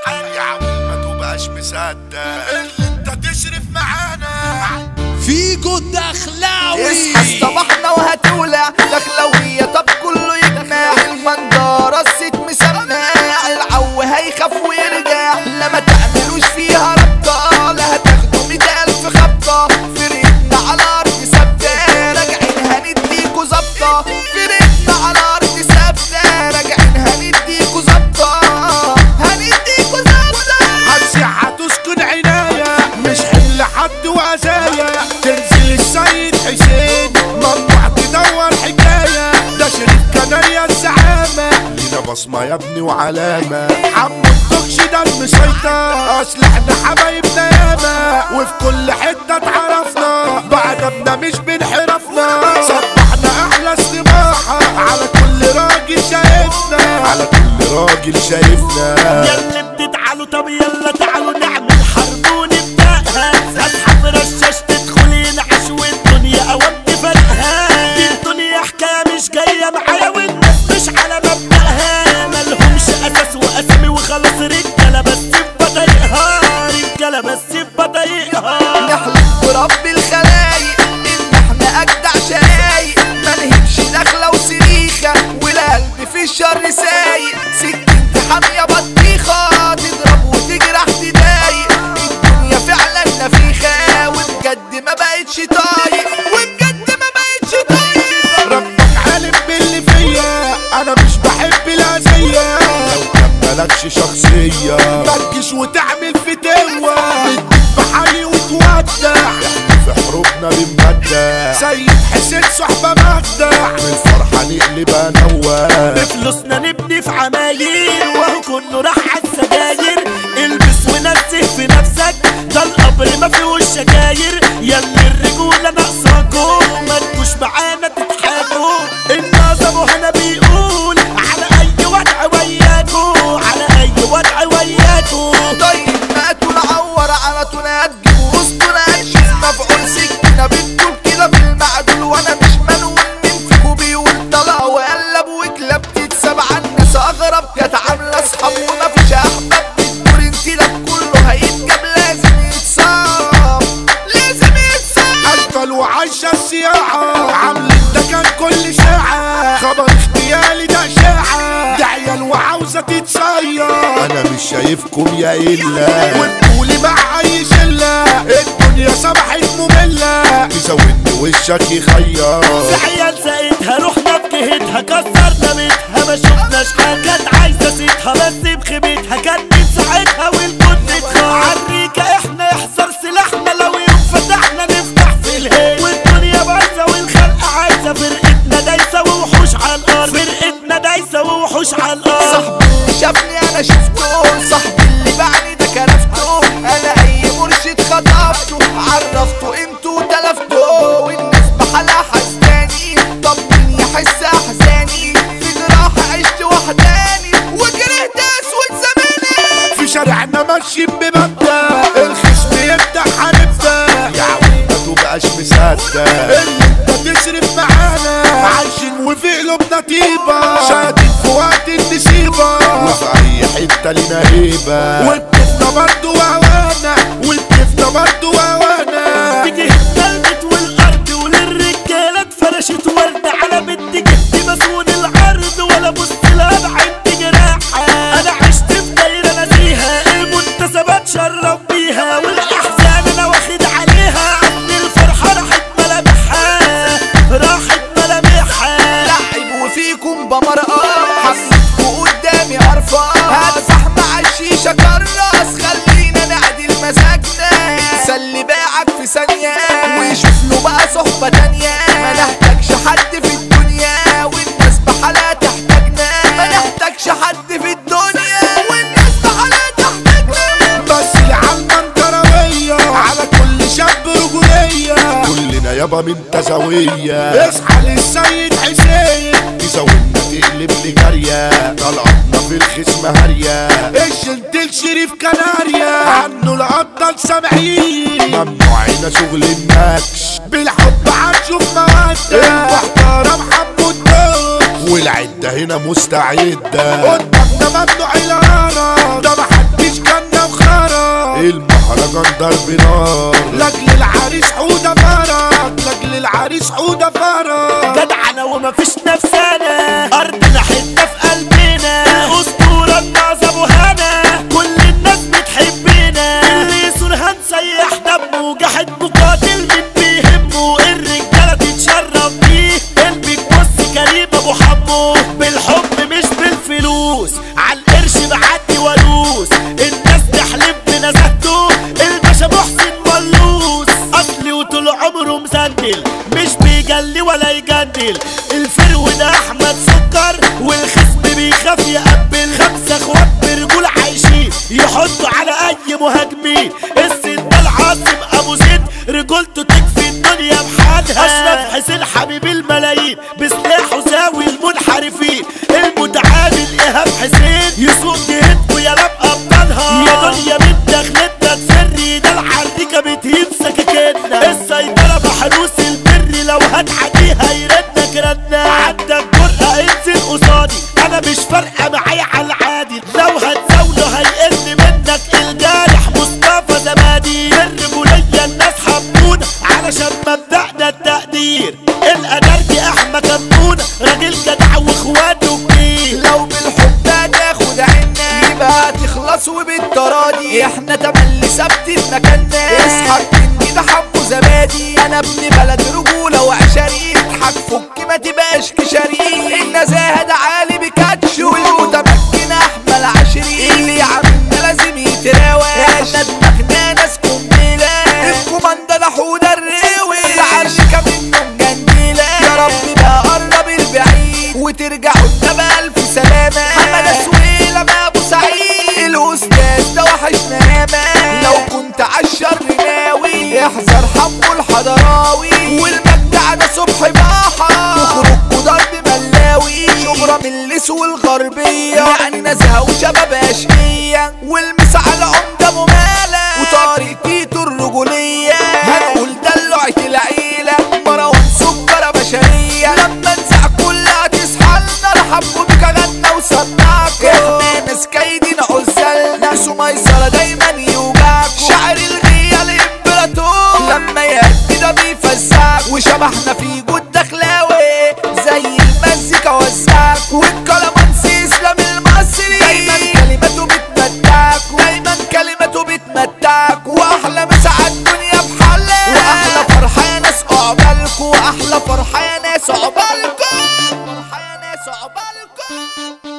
يا عم ما تبقاش مصدق اللي انت تشرف معانا فيجو الدخلاوي اصحى صباحنا وهتولع دخلوية طب كله يجمع المنظرة الست مسمع العو هيخاف ويرجع لما تعملوش فيها ربطة لا هتاخدوا مية ألف خبطة فرقتنا على أرض ثابتة راجعين هنديكوا ظبطة فرقتنا على أرض ثابتة راجعين هنديكوا ظبطة هنديكوا ظبطة هتسيح هتسكن عناية مش حمل حد وأذايا تنزل السيد حسين ممنوع تدور حكاية ده شريف كناريا الزعامة لينا بصمة يا ابني وعلامة حمو الدكش ده المسيطر أصل احنا حبايبنا ياما وفي كل حتة اتعرفنا بعدنا مش بنحرفنا صبحنا أحلى استباحة على كل راجل شايفنا على كل راجل شايفنا يلا بتتعالوا طب يلا تعالوا نعمل حرب ونبدأها اسحب رشاش تدخلي نعش والدنيا اودي فرقها دي الدنيا حكاية مش جاية معايا والناس مش على مبدأها مالهمش اساس واسامي وخلاص رجالة بس في بطريقها رجالة بس في بطريقها نحلف برب الخلايق ان احنا اجدع شقايق ما نهبش داخله وسريخه والقلب في الشر سايق سكينتي حاميه بطيخه تضرب وتجرح تضايق الدنيا فعلا نفيخه وبجد ما بقتش طايق وبجد ما بقتش طايق ربك عالم باللي فيا انا مش بحب الاذية لو كان مالكش شخصية متجيش وتعمل فتوة نديك بحالي وتودع احنا في حروبنا بنبدع سيد حسين صحبة مجدع من الفرحة نقلب نواه بفلوسنا نبني في عماير وهو كله راح عالسجاير البس ونزه في نفسك ده القبر ما فيهوش شجاير ياللي الرجولة ناقصاكوا ما تجوش معانا تضحكوا النظم هنا بيقول على اي وضع وياكوا على اي وضع وياكوا طيب ماتوا نعور على تنات وسطنا اكشف مفعول سكينة بتدوب كده في المعدول وانا مش منون من فيكو بيقول طلع وقلب وكلاب تتساب على الناس اغرب كانت عاملة اصحاب ومفيش احباب بتدور انتلاب كله هيتجاب لازم يتصاب لازم يتصاب اشكال وعايشة السياحة عاملين ده كان كل ساعة خبر اغتيالي ده اشاعة ده عيال وعاوزة تتصير انا مش شايفكم يا الا وتقولي مع اي شلة الدنيا صبحت مملة تزودني وشك يخير في عيال سقيتها رحنا بجهتها كسرنا بيتها ما شفناش حاجة كانت عايزة سيتها بس بخيبتها كان من ساعتها والكل اتخاف عالريكة احنا يحذر سلاحنا لو يوم فتحنا نفتح في الهيل والدنيا بايظة والخلق عايزة فرقتنا دايسة ووحوش على الأرض فرقتنا دايسة ووحوش على الأرض صاحبي شافني انا شفته صاحبي اللي باعني ده كرفته انا اي مرشد خطفته عرفته قيمته وتلفته والناس بحالها حسداني طب مين يحس احزاني في جراح عشت وحداني وكرهت اسود زماني في شارعنا ماشيين بمبدأ الخصم يبدأ هنبدأ يا عم ما تبقاش مصدق اللي انت تصرف معانا عايشين وفي قلوبنا طيبة شادين في وقت النسيبة وفي أي حتة لينا هيبة والكفنا برضه وهوانا والكفنا برضه وهوانا تيجي البيت والارض وللرجاله اتفرشت ورد على بنت جهتي مسؤول العرض ولا بص لها بعد جراحه انا عشت في دايره نزيهه المنتسبات شرف بيها والاحزان انا واخد عليها عند الفرحه راحت ملامحها راحت ملامحها لعب وفيكم بمرقص حسيتكوا قدامي قرفان هدفع مع الشيشة كراس خلينا نعدل مزاجنا سلي باعك في ثانية ويشوف له بقى صحبة تانية ما نحتاجش حد في الدنيا والناس بحالها تحتاجنا ما نحتاجش حد في الدنيا والناس بحالها تحتاجنا بس العلمة انكروية على كل شاب رجولية كلنا يابا من تزاوية اصحى للسيد حسين تزاولنا تقلب لي جارية طلعتنا في الخصم هارية الشنتل شريف كناريا عنه الأبطال سامعين ممنوعين شغل النكش بالحب هتشوف مودة المحترم حبه الدوش والعدة هنا مستعدة قدامنا ممنوع الهرب ده محدش المهرجان ضرب نار لاجل العريس حودة فرج لاجل العريس حودة فرج جدعنا ومفيش نفسنا ارضنا حته في قلبنا الاسطوره الناس ابو هنا كل الناس بتحبنا اللي يسون هنسيح دمه جحد مقاتل من بيهمه الرجاله تتشرف بيه قلبك بص كريم ابو حمو بالحب مش بالفلوس عالقرش بعدي ولوس الناس تحلف بنزهته الباشا محسن ملوس اصلي وطول عمره مسندل مش بيجلي ولا يجندل الفرو ده احمد سكر والخصم بيخاف يقبل خمسه اخوات برجول عايشين يحطوا على اي مهاجمين السن ده العاصم ابو زيد رجولته تكفي الدنيا بحالها اشرف حسين حبيب الملايين بسلاحه زاوي المنحرفين المتعامل ايهاب حسين يسوق جهتكوا يا لاب ابطالها يا دنيا من دخلتنا تسري ده الحريكه بتهين سكاكيننا السيطره محروس البر لو هتعديها يردك ردنا عندك جرأة انزل قصادي انا مش فارقه معايا على العادي لو هتزاوله هيقل منك الجارح مصطفى زبادي الرجوليه الناس حبونا علشان مبدأنا التقدير الادرج احمد كمونه راجل جدع واخواته كتير لو بالحب هتاخد عنا يبقى هتخلص وبالتراضي احنا تملي ثابتين مكاننا اصحى الكنج ده حبه زبادي انا ابن بلد رجوله وعشرين اضحك فك ما تبقاش كشري النزاهه ده عالي بكاتش والمتمكن احمد عشرين اللي عاملنا لازم يتراوى احنا دماغنا ناس قنبله الكوماندا ده حوده الريوي العرشكه منه مجندله يا رب بقى قرب البعيد وترجعوا لنا بألف سلامة محمد سويلة ما أبو سعيد الأستاذ ده وحشنا ياما لو كنت عالشر ناوي احذر حمو الحضراوي والمجدع ده صبح باحة تخرج ضرب ملاوي شبرا من الليس والغربية يعني نزهة وشباب أشقية والمس على عمدة ممالة وطارق تيتو الرجولية هنقول دلوعة العيلة مروان سكرة بشرية لما نزع كلها تصحى لنا رحبوا بك غنى وصدعكوا احنا ناس كايدين عزلنا سميسرة دايما يوجعكوا شاعر الغية الامبراطور لما يهدي ده بيفزعك وشبحنا في جود دخلاوي زي المزيكا وزعك والكلامانسي اسلام المصري دايما كلماته بتمتعك دايما كلماته بتمتعك واحلى مساعة الدنيا بحلها واحلى فرحة يا ناس عقبالكوا واحلى فرحة يا ناس عقبالكوا فرحة يا ناس عقبالكوا